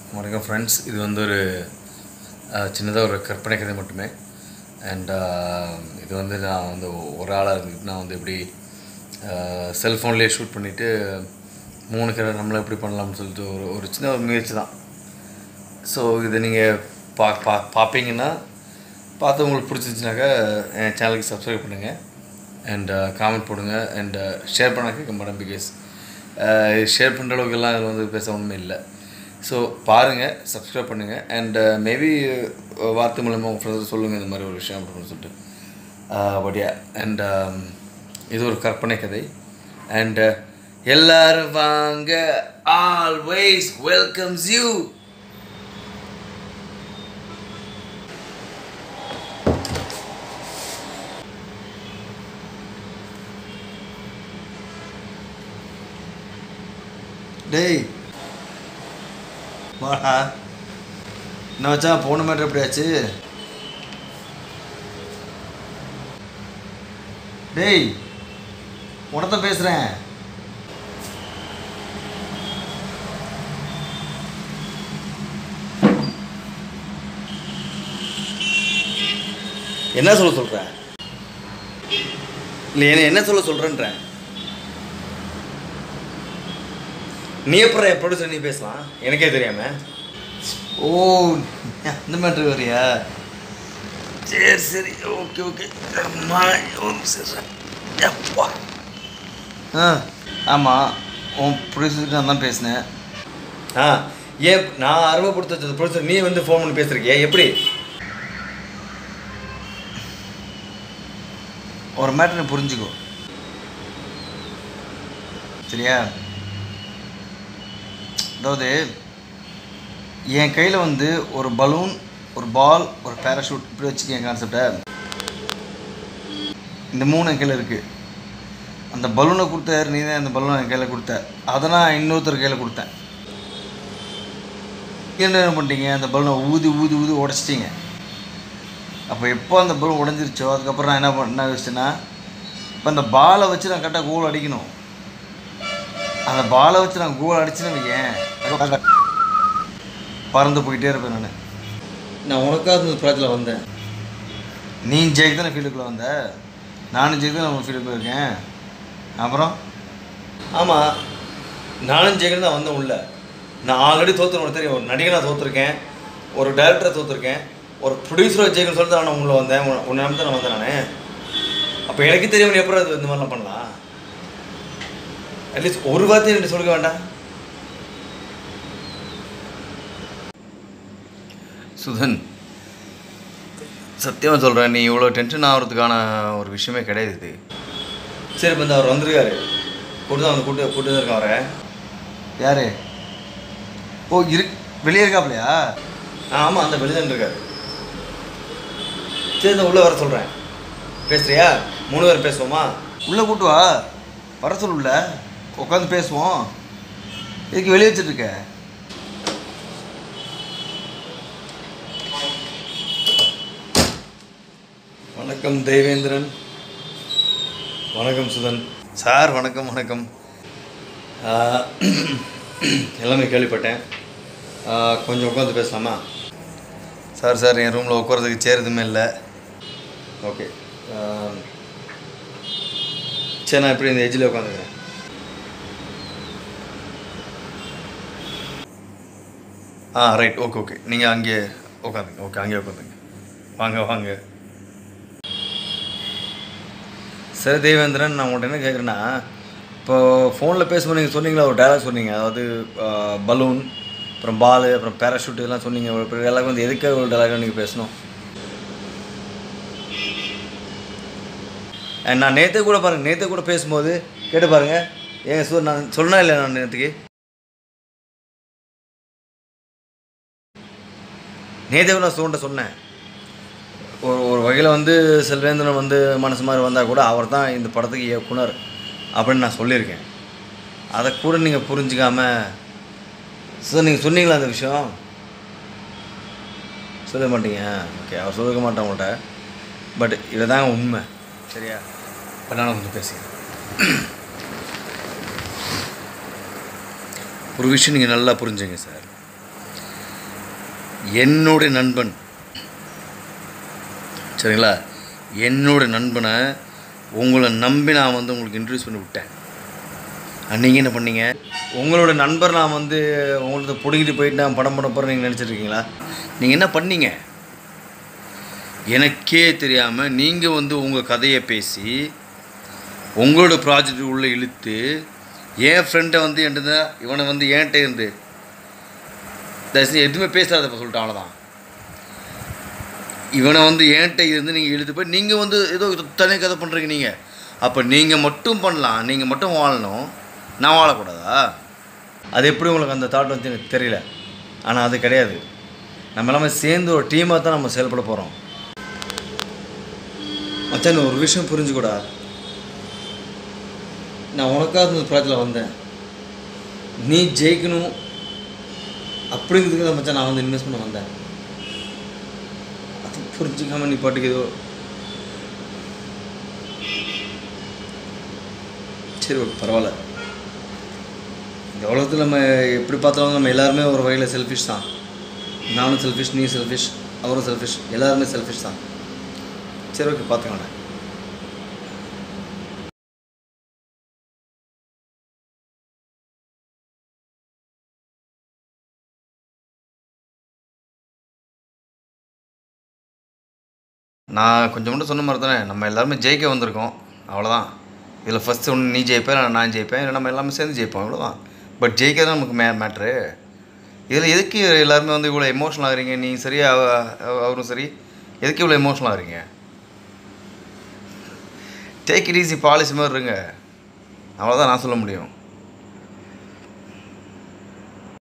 வணக்கம் ஃப்ரெண்ட்ஸ் இது வந்து ஒரு சின்னதாக ஒரு கற்பனை கதை மட்டுமே அண்ட் இது வந்து நான் வந்து ஒரு ஆளாக இருந்துட்டு நான் வந்து இப்படி செல்ஃபோன்லேயே ஷூட் பண்ணிவிட்டு மூணு கதை நம்மளை எப்படி பண்ணலாம்னு சொல்லிட்டு ஒரு ஒரு சின்ன ஒரு முயற்சி தான் ஸோ இதை நீங்கள் பா பா பார்ப்பீங்கன்னா பார்த்து உங்களுக்கு பிடிச்சிருந்துச்சுனாக்கா என் சேனலுக்கு சப்ஸ்கிரைப் பண்ணுங்கள் அண்ட் காமெண்ட் போடுங்க அண்ட் ஷேர் பண்ண கேட்க மாட்டேன் பிகாஸ் ஷேர் பண்ணுற அளவுக்குலாம் அதில் வந்து பேச ஒன்றுமே இல்லை ஸோ பாருங்கள் சப்ஸ்கிரைப் பண்ணுங்கள் அண்ட் மேபி வார்த்தை மூலமாக உங்கள் ஃப்ரெண்ட்ஸ் சொல்லுங்கள் இந்த மாதிரி ஒரு விஷயம் அப்படின்னு சொல்லிட்டு பட் அண்ட் இது ஒரு கற்பனை கதை அண்ட் எல்லாரும் வாங்க ஆல்வேஸ் வெல்கம்ஸ் யூ டேய் வாடா என்ன வச்சா போன மேட்ரு எப்படியாச்சு டேய் உடத்த பேசுகிறேன் என்ன சொல்ல சொல்கிற இல்லை என்ன என்ன சொல்ல சொல்கிறேன்ற நீ அப்புறம் என் ப்ரொடியூசர் நீ பேசலாம் எனக்கே தெரியாம ஓ அந்த மேட்ரு வரியா சரி சரி ஓகே ஓகே அம்மா சரி அப்பா ஆ ஆமாம் உன் ப்ரொடியூசருக்கு நான் தான் பேசினேன் ஆ ஏன் நான் அறிமுகப்படுத்த ப்ரொடியூசர் நீ வந்து ஃபோன் பண்ணி பேசுறியே எப்படி ஒரு மேட்ரு நீ புரிஞ்சுக்கோ சரியா அதாவது என் கையில் வந்து ஒரு பலூன் ஒரு பால் ஒரு பேராஷூட் இப்படி வச்சுக்க என் கான்செப்டை இந்த மூணு என் கையில் இருக்குது அந்த பலூனை கொடுத்தாரு நீ தான் அந்த பலூனை என் கையில் கொடுத்த அதை நான் இன்னொருத்தர் கையில் கொடுத்தேன் என்ன பண்ணிட்டீங்க அந்த பலூனை ஊதி ஊதி ஊதி உடச்சிட்டிங்க அப்போ எப்போ அந்த பலூன் உடஞ்சிருச்சோ அதுக்கப்புறம் நான் என்ன பண்ண என்ன யோசிச்சேன்னா இப்போ அந்த பாலை வச்சு நான் கரெக்டாக கோல் அடிக்கணும் அந்த பாலை வச்சு நான் கோல் அடிச்சுன்னு வையேன் பறந்து போயிட்டே இருப்பேன் நான் நான் உனக்காக இந்த ப்ராஜெக்டில் வந்தேன் நீ ஜெயிக்கு தானே ஃபீல்டுக்குள்ளே வந்த நானும் ஜெயிக்கு தான் ஃபீல்டுக்குள்ளே இருக்கேன் அப்புறம் ஆமாம் நானும் ஜெயிக்கு தான் வந்தேன் உள்ள நான் ஆல்ரெடி தோற்றுருவேன் தெரியும் ஒரு நடிகனாக தோற்றுருக்கேன் ஒரு டைரக்டரை தோற்றுருக்கேன் ஒரு ப்ரொடியூசரை ஜெயிக்கணும்னு சொல்லிட்டு நான் உள்ள வந்தேன் உன்னை நம்பி தான் நான் வந்தேன் நான் அப்போ எனக்கு தெரியும் எப்போ அது இந்த மாதிரிலாம் பண்ணலாம் அட்லீஸ்ட் ஒரு வார்த்தையும் எனக்கு சொல்ல வேண்டாம் சுதன் சத்தியமாக சொல்கிறேன் நீ இவ்வளோ டென்ஷன் ஆகிறதுக்கான ஒரு விஷயமே கிடையாது இது சரி இப்போ இந்த அவர் வந்திருக்காரு கூட்டு தான் வந்து கூட்டு கூட்டு தான் இருக்கான் அவரை யார் ஓ இரு வெளியே இருக்காப்லையா ஆ ஆமாம் அந்த வெளியே இருக்காரு சரி இந்த உள்ளே வர சொல்கிறேன் பேசுறியா மூணு பேர் பேசுவோமா உள்ளே கூட்டு வா வர சொல்லு உள்ள உட்காந்து பேசுவோம் இதுக்கு வெளியே வச்சுட்ருக்க வணக்கம் தெய்வேந்திரன் வணக்கம் சுதன் சார் வணக்கம் வணக்கம் ஆஹ், எல்லாமே கேள்விப்பட்டேன் ஆஹ், கொஞ்சம் உட்காந்து பேசலாமா சார் சார் என் ரூமில் உட்காரதுக்கு சேர் எதுவுமே இல்லை ஓகே ஆம். சரி நான் இப்படி இந்த எஜ்ஜில் உட்காந்துக்கிறேன் ஆ ரைட் ஓகே ஓகே நீங்கள் அங்கே உட்காந்துங்க ஓகே அங்கே உட்காந்துங்க வாங்க வாங்க சரி தேவேந்திரன் நான் உங்கள்கிட்ட என்ன கேட்குறேன்னா இப்போ ஃபோனில் பேசும்போது நீங்கள் சொன்னீங்களா ஒரு டயலாக் சொன்னீங்க அதாவது பலூன் அப்புறம் பால் அப்புறம் பேராஷூட் இதெல்லாம் சொன்னீங்க ஒரு டயலாக் வந்து எதுக்காக ஒரு டயலாக் நீங்கள் பேசணும் And நான் நேற்று கூட பாருங்கள் நேற்று கூட பேசும்போது கேட்டு பாருங்கள் ஏங்க சார் நான் சொன்னேன் இல்லை நான் நேற்றுக்கு நேற்று கூட நான் சோன்ட்ட சொன்னேன் ஒரு ஒரு வகையில் வந்து செல்வேந்திரன் வந்து மனசு மாதிரி வந்தால் கூட அவர் தான் இந்த படத்துக்கு இயக்குனர் அப்படின்னு நான் சொல்லியிருக்கேன் அதை கூட நீங்கள் புரிஞ்சுக்காம சார் நீங்கள் சொன்னீங்களா அந்த விஷயம் சொல்ல மாட்டீங்க ஓகே அவர் சொல்லிக்க மாட்டேன் உங்கள்கிட்ட பட் இதுதாங்க உண்மை சரியா இப்போ நான் கொஞ்சம் பேசுகிறேன் ஒரு விஷயம் நீங்கள் நல்லா புரிஞ்சுங்க சார் என்னுடைய நண்பன் சரிங்களா என்னோட நண்பனை உங்களை நம்பி நான் வந்து உங்களுக்கு இன்ட்ரடியூஸ் பண்ணி விட்டேன் நீங்கள் என்ன பண்ணீங்க உங்களோட நண்பர் நான் வந்து உங்களது பிடுங்கிட்டு போயிட்டு நான் படம் பண்ண போகிறேன் நீங்கள் நினச்சிருக்கீங்களா நீங்கள் என்ன பண்ணீங்க எனக்கே தெரியாமல் நீங்கள் வந்து உங்கள் கதையை பேசி உங்களோட ப்ராஜெக்ட் உள்ளே இழுத்து என் ஃப்ரெண்டை வந்து என்கிட்ட இவனை வந்து என்கிட்ட இருந்து தயவுசெய்து எதுவுமே பேசாத சொல்லிட்டான் அவ்வளோதான் இவனை வந்து என்கிட்ட இருந்து நீங்கள் இழுத்து போய் நீங்கள் வந்து ஏதோ தனி கதை பண்ணுறீங்க நீங்கள் அப்போ நீங்கள் மட்டும் பண்ணலாம் நீங்கள் மட்டும் வாழணும் நான் வாழக்கூடாதா அது எப்படி உங்களுக்கு அந்த தாட் வந்து எனக்கு தெரியல ஆனால் அது கிடையாது நம்ம எல்லாமே சேர்ந்து ஒரு டீமாக தான் நம்ம செயல்பட போகிறோம் மச்சான் ஒரு விஷயம் புரிஞ்சுக்கூடா நான் உனக்காக இந்த ப்ராஜெக்டில் வந்தேன் நீ ஜெயிக்கணும் அப்படிங்கிறதுக்கு தான் மச்சான் நான் வந்து இன்வெஸ்ட் பண்ண வந்தேன் அது புரிஞ்சுக்காம நீ பாட்டுக்கு ஏதோ சரி ஓகே பரவாயில்ல இந்த உலகத்தில் நம்ம எப்படி பார்த்தாலும் நம்ம எல்லாருமே ஒரு வகையில் செல்ஃபிஷ் தான் நானும் செல்ஃபிஷ் நீ செல்ஃபிஷ் அவரும் செல்ஃபிஷ் எல்லாருமே செல்ஃபிஷ் தான் சரி ஓகே பார்த்துக்கோண்ணே நான் கொஞ்சம் மட்டும் சொன்ன மாதிரி தானே நம்ம எல்லாருமே ஜெயிக்க வந்திருக்கோம் அவ்வளோதான் இதில் ஃபஸ்ட்டு ஒன்று நீ ஜெயிப்பேன் இல்லை நான் ஜெயிப்பேன் இல்லை நம்ம எல்லாமே சேர்ந்து ஜெயிப்போம் அவ்வளோதான் பட் ஜெயிக்கிறது தான் நமக்கு மே மேட்ரு இதில் எதுக்கு எல்லாருமே வந்து இவ்வளோ எமோஷனல் ஆகுறீங்க நீ சரி அவ- அவ- அவரும் சரி எதுக்கு இவ்வளோ எமோஷனல் ஆகுறீங்க டேக் இட் ஈஸி பாலிசி மாதிரி இருங்க அவ்வளோதான் நான் சொல்ல முடியும்